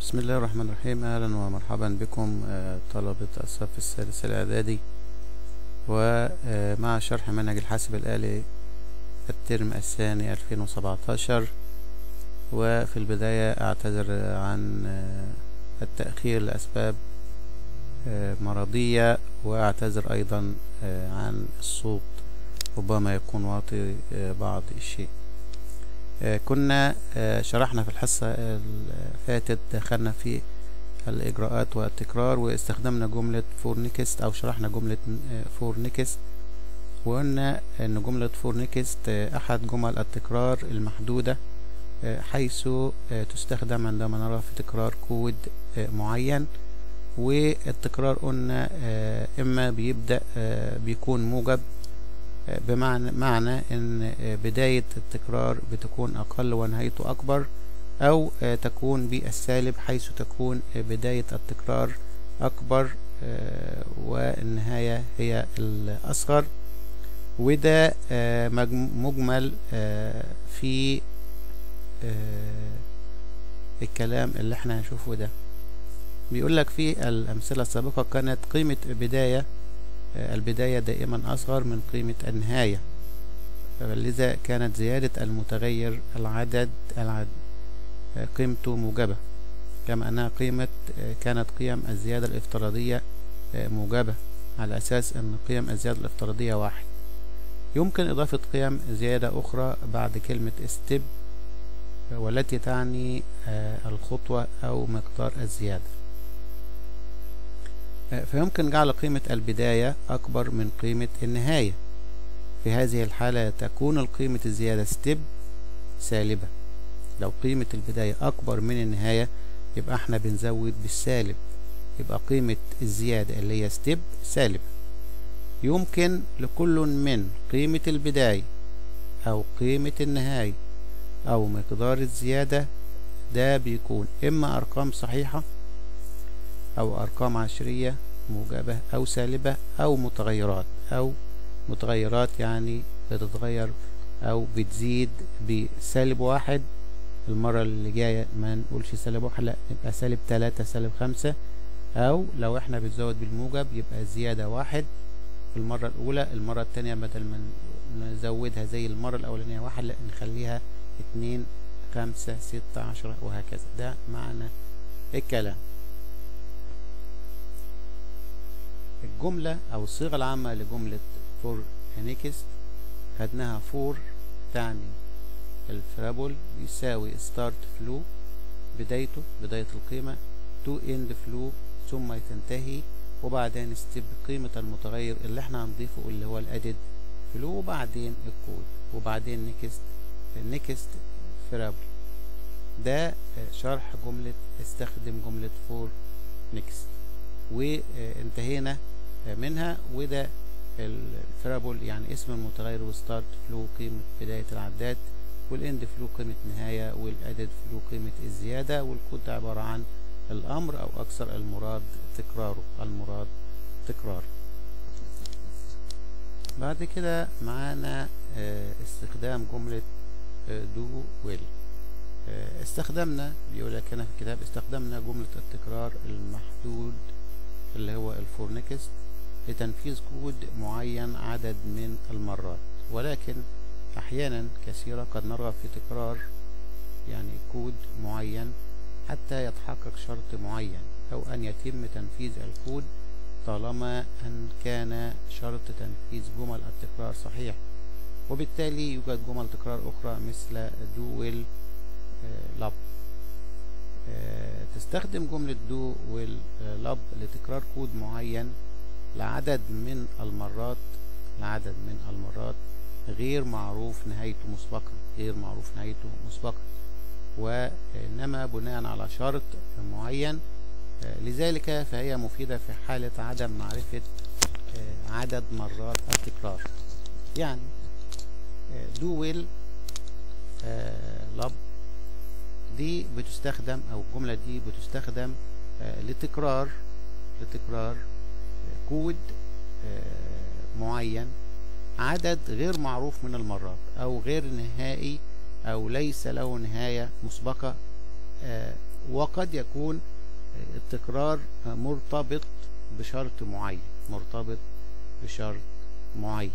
بسم الله الرحمن الرحيم اهلا ومرحبا بكم آه، طلبة الصف السادس الاعدادي ومع شرح منهج الحاسب الآلي الترم الثاني 2017 وفي البداية اعتذر عن آه، التأخير لأسباب آه، مرضية واعتذر ايضا آه، عن الصوت ربما يكون واطي آه، بعض الشيء آه، كنا آه، شرحنا في الحصة اللي فاتت دخلنا في الإجراءات والتكرار واستخدمنا جملة فور نيكست أو شرحنا جملة فور نيكست وقلنا إن جملة فور نيكست أحد جمل التكرار المحدودة آه، حيث آه، تستخدم عندما نرى في تكرار كود آه، معين والتكرار قلنا آه، إما بيبدأ آه، بيكون موجب آه، بمعنى معنى ان آه، بداية التكرار بتكون اقل ونهايته اكبر او آه، تكون بالسالب حيث تكون آه، بداية التكرار اكبر آه، والنهاية هي الاصغر وده آه، مجم- مجمل آه، في آه، الكلام اللي احنا هنشوفه ده بيقول لك في الامثلة السابقة كانت قيمة بداية آه، البداية دائما أصغر من قيمة النهاية لذا كانت زيادة المتغير العدد العد آه، قيمته موجبة كما أنها قيمة آه، كانت قيم الزيادة الافتراضية آه، موجبة على أساس أن قيم الزيادة الافتراضية واحد يمكن إضافة قيم زيادة أخرى بعد كلمة step آه، والتي تعني آه، الخطوة أو مقدار الزيادة فيمكن جعل قيمة البداية أكبر من قيمة النهاية في هذه الحالة تكون القيمة الزيادة ستيب سالبة لو قيمة البداية أكبر من النهاية يبقى احنا بنزود بالسالب يبقى قيمة الزيادة اللي هي ستيب سالبة يمكن لكل من قيمة البداية أو قيمة النهاية أو مقدار الزيادة ده بيكون إما أرقام صحيحة أو أرقام عشرية موجبة أو سالبة أو متغيرات أو متغيرات يعني بتتغير أو بتزيد بسالب واحد المرة اللي جاية ما نقولش سالب واحد لأ نبقى سالب تلاتة سالب خمسة أو لو احنا بنزود بالموجب يبقى زيادة واحد في المرة الأولى المرة التانية بدل ما نزودها زي المرة الأولانية واحد لأ نخليها اتنين خمسة ستة عشرة وهكذا ده معنى الكلام الجملة أو الصيغة العامة لجملة فور نيكست خدناها فور تعني الفرابل يساوي ستارت فلو بدايته بداية القيمة تو اند فلو ثم تنتهي وبعدين ستيب قيمة المتغير اللي احنا هنضيفه اللي هو الادد فلو وبعدين الكود وبعدين نيكست نيكست فرابل ده شرح جملة استخدم جملة فور نيكست وانتهينا منها وده الفرابل يعني اسم المتغير وستارت فلو قيمة بداية العداد والاند فلو قيمة نهاية والادد فلو قيمة الزيادة والكود ده عبارة عن الامر او اكثر المراد تكراره المراد تكراره بعد كده معانا آه، استخدام جملة دو ويل استخدمنا بيقول لك هنا في الكتاب استخدمنا جملة التكرار المحدود اللي هو الفور نيكست لتنفيذ كود معين عدد من المرات ولكن أحيانا كثيرة قد نرغب في تكرار يعني كود معين حتى يتحقق شرط معين أو أن يتم تنفيذ الكود طالما أن كان شرط تنفيذ جمل التكرار صحيح وبالتالي يوجد جمل تكرار أخرى مثل do will آه، love آه، تستخدم جملة do will آه، love لتكرار كود معين لعدد من المرات لعدد من المرات غير معروف نهايته مسبقا غير معروف نهايته مسبقا وإنما بناء على شرط معين آه، لذلك فهي مفيدة في حالة عدم معرفة آه، عدد مرات التكرار يعني do will love دي بتستخدم او الجملة دي بتستخدم آه، لتكرار لتكرار آه، كود آه، معين عدد غير معروف من المرات او غير نهائي او ليس له نهاية مسبقة وقد يكون التكرار مرتبط بشرط معين مرتبط بشرط معين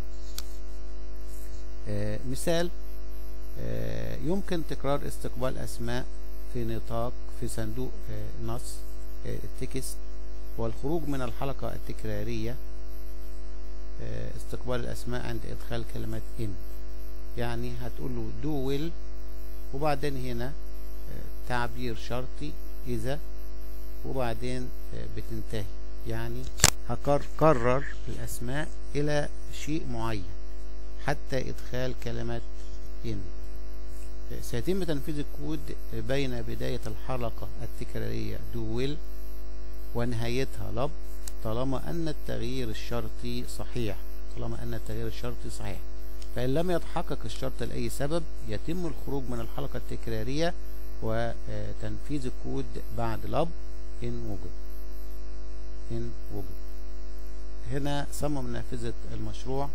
مثال يمكن تكرار استقبال أسماء في نطاق في صندوق نص التكست والخروج من الحلقة التكرارية استقبال الأسماء عند إدخال كلمة إن يعني هتقول له do will وبعدين هنا تعبير شرطي إذا وبعدين بتنتهي يعني هكرر الأسماء إلى شيء معين حتى إدخال كلمة إن سيتم تنفيذ الكود بين بداية الحلقة التكرارية do will ونهايتها لب طالما أن التغيير الشرطي صحيح طالما أن التغيير الشرطي صحيح فإن لم يتحقق الشرط لأي سبب يتم الخروج من الحلقة التكرارية وتنفيذ الكود بعد لب إن وجد إن وجد هنا صمم نافذة المشروع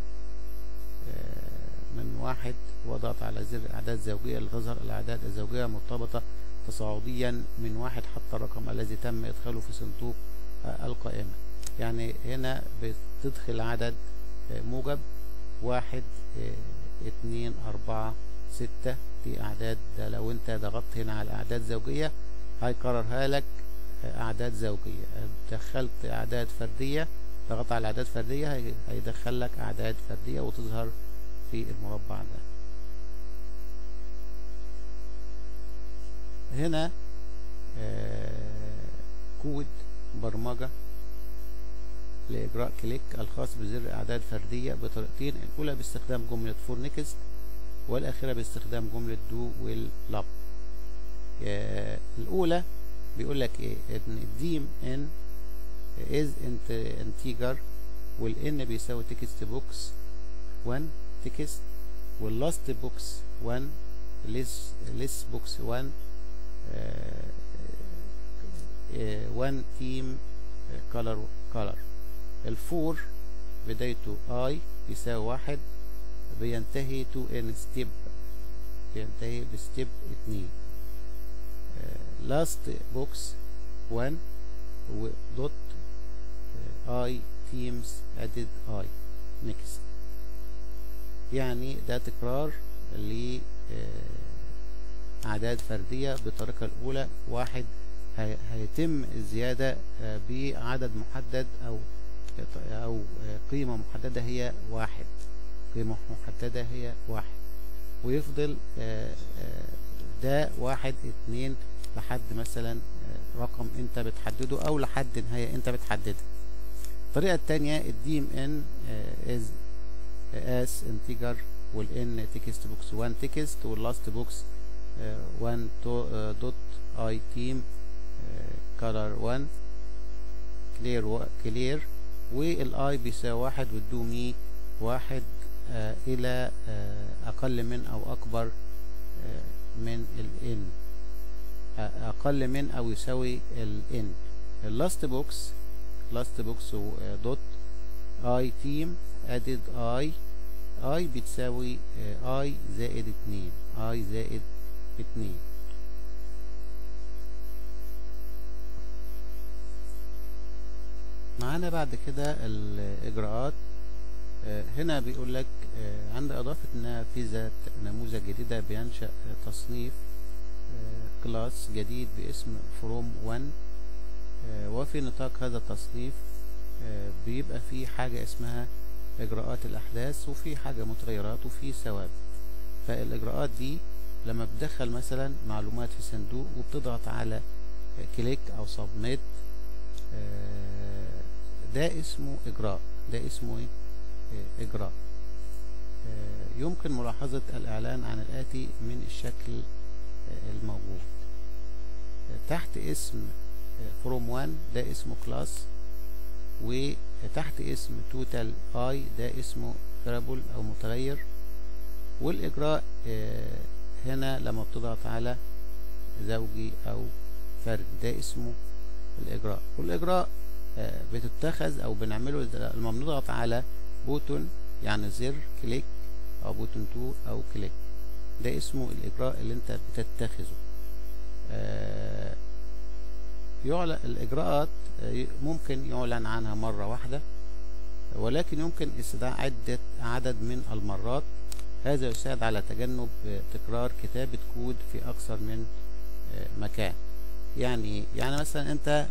من واحد وضغط على زر أعداد زوجية لتظهر الأعداد الزوجية مرتبطة تصاعديا من واحد حتى الرقم الذي تم إدخاله في صندوق القائمة يعني هنا بتدخل عدد موجب واحد اتنين أربعة ستة دي أعداد ده لو أنت ضغطت هنا على أعداد زوجية هيكررها لك أعداد زوجية دخلت أعداد فردية ضغطت على أعداد فردية هيدخل لك أعداد فردية وتظهر في المربع ده هنا كود برمجة لإجراء كليك الخاص بزر أعداد فردية بطريقتين الأولى باستخدام جملة فور نيكست والأخيرة باستخدام جملة دو ويل لاب الأولى بيقول لك إيه إن الديم إن is integer والإن بيساوي تكست بوكس 1 تكست واللاست بوكس 1 ليس ليس بوكس 1 1 تيم كولر كولر الفور بدايته اي يساوي واحد بينتهي تو ان ستيب بينتهي بستيب اتنين لاست بوكس 1 ودوت اي تيمز ادد اي نيكست يعني ده تكرار ل أعداد فردية بالطريقة الأولى واحد هيتم الزيادة بعدد محدد أو أو قيمة محددة هي واحد قيمة محددة هي واحد ويفضل ده واحد اتنين لحد مثلا رقم انت بتحدده او لحد نهاية انت بتحددها الطريقة التانية الديم ان از اس انتجر والان تكست بوكس 1 تكست واللاست بوكس 1 دوت اي تيم كولر 1 كلير كلير والاي بيساوي واحد والدو مي واحد آه الى آه اقل من او اكبر آه من الان اقل من او يساوي الان اللاست بوكس لاست بوكس دوت اي تيم ادد اي اي بتساوي اي زائد اتنين اي زائد اتنين معانا بعد كده الاجراءات هنا بيقول لك عند اضافة نافذة نموذج جديدة بينشأ تصنيف كلاس جديد باسم فروم 1 وفي نطاق هذا التصنيف بيبقى في حاجة اسمها اجراءات الاحداث وفي حاجة متغيرات وفي ثوابت فالاجراءات دي لما بتدخل مثلا معلومات في صندوق وبتضغط على كليك او سبميت ده اسمه اجراء ده اسمه ايه اجراء يمكن ملاحظة الاعلان عن الاتي من الشكل الموجود تحت اسم فروم 1 ده اسمه كلاس وتحت اسم توتال اي ده اسمه فارابل او متغير والاجراء هنا لما بتضغط على زوجي او فرد ده اسمه الاجراء والاجراء بتتخذ او بنعمله لما بنضغط على بوتون يعني زر كليك او بوتون 2 او كليك ده اسمه الاجراء اللي انت بتتخذه يعلن الإجراءات ممكن يعلن عنها مرة واحدة ولكن يمكن استدعاء عدة عدد من المرات هذا يساعد على تجنب تكرار كتابة كود في أكثر من مكان يعني يعني مثلا أنت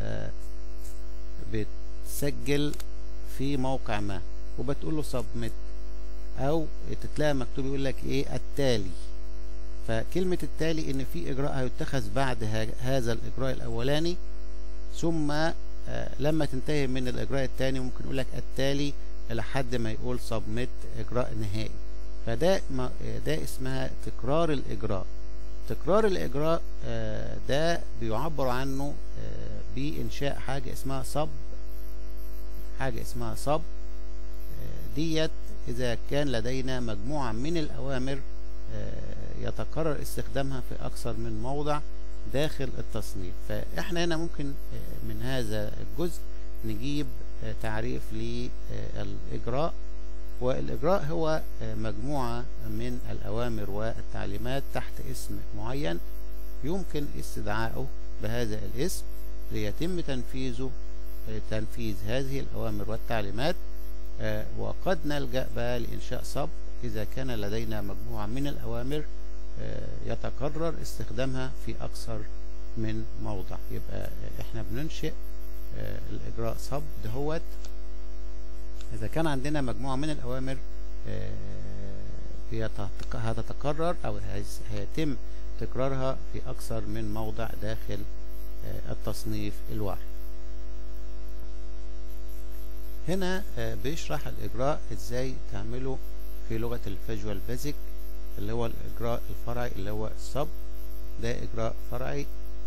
بتسجل في موقع ما وبتقول له سبميت أو تتلاقي مكتوب يقول لك إيه التالي فكلمة التالي إن في إجراء هيتخذ بعد هذا الإجراء الأولاني ثم لما تنتهي من الإجراء الثاني ممكن يقول لك التالي لحد ما يقول سبميت إجراء نهائي فده ده اسمها تكرار الإجراء تكرار الإجراء ده بيعبر عنه بإنشاء حاجة اسمها صب حاجة اسمها صب ديت إذا كان لدينا مجموعة من الأوامر يتكرر استخدامها في أكثر من موضع داخل التصنيف فإحنا هنا ممكن من هذا الجزء نجيب تعريف للإجراء والإجراء هو مجموعة من الأوامر والتعليمات تحت اسم معين يمكن استدعائه بهذا الاسم ليتم تنفيذه تنفيذ هذه الأوامر والتعليمات وقد نلجأ بقى لإنشاء صب إذا كان لدينا مجموعة من الأوامر يتكرر استخدامها في أكثر من موضع يبقى إحنا بننشئ الإجراء صب دهوت إذا كان عندنا مجموعة من الأوامر هتتكرر أو هيتم تكرارها في أكثر من موضع داخل التصنيف الواحد هنا بيشرح الإجراء إزاي تعمله في لغة الفيجوال بيزك اللي هو الإجراء الفرعي اللي هو الصب ده إجراء فرعي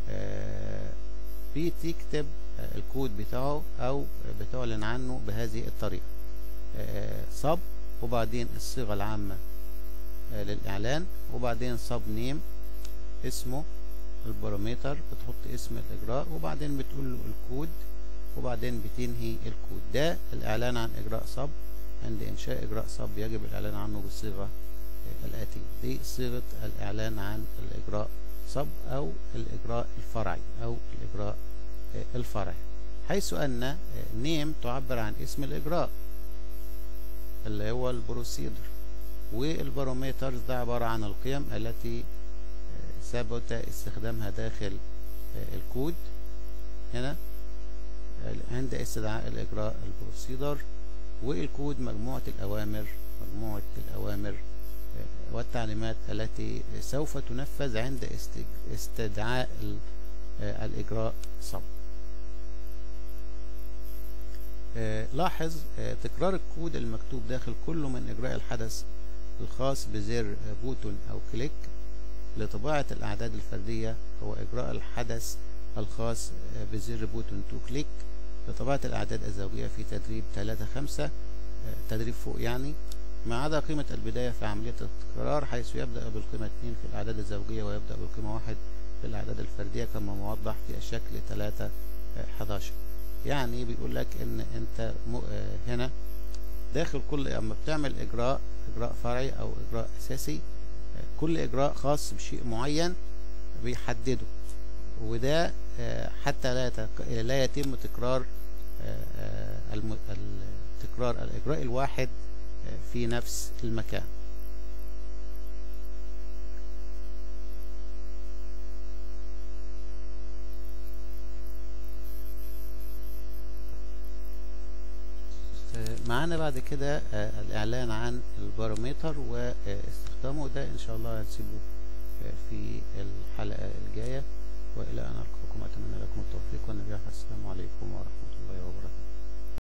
بتكتب الكود بتاعه أو بتعلن عنه بهذه الطريقة صب وبعدين الصيغة العامة للإعلان وبعدين صب نيم اسمه البارامتر بتحط اسم الإجراء وبعدين بتقول له الكود وبعدين بتنهي الكود ده الإعلان عن إجراء صب عند إنشاء إجراء صب يجب الإعلان عنه بالصيغة الآتية دي صيغة الإعلان عن الإجراء صب أو الإجراء الفرعي أو الإجراء الفرعي حيث أن نيم تعبر عن اسم الإجراء اللي هو البروسيدر والبارومتر ده عبارة عن القيم التي ثبت استخدامها داخل الكود هنا عند استدعاء الإجراء البروسيدر والكود مجموعة الأوامر مجموعة الأوامر والتعليمات التي سوف تنفذ عند استدعاء الإجراء صب لاحظ تكرار الكود المكتوب داخل كل من إجراء الحدث الخاص بزر بوتون أو كليك لطباعة الأعداد الفردية هو إجراء الحدث الخاص بزر بوتون تو كليك لطباعة الأعداد الزوجية في تدريب 3 5 تدريب فوق يعني ما عدا قيمة البداية في عملية التكرار حيث يبدأ بالقيمة 2 في الأعداد الزوجية ويبدأ بالقيمة 1 في الأعداد الفردية كما موضح في الشكل 3 11 يعني بيقول لك إن أنت هنا داخل كل أما بتعمل إجراء إجراء فرعي أو إجراء أساسي كل إجراء خاص بشيء معين بيحدده وده حتى لا لا يتم تكرار تكرار الإجراء الواحد في نفس المكان معانا بعد كده الإعلان عن البارومتر واستخدامه ده إن شاء الله هنسيبه في الحلقة الجاية وإلى أن ألقاكم أتمنى لكم التوفيق والنجاح السلام عليكم ورحمة الله وبركاته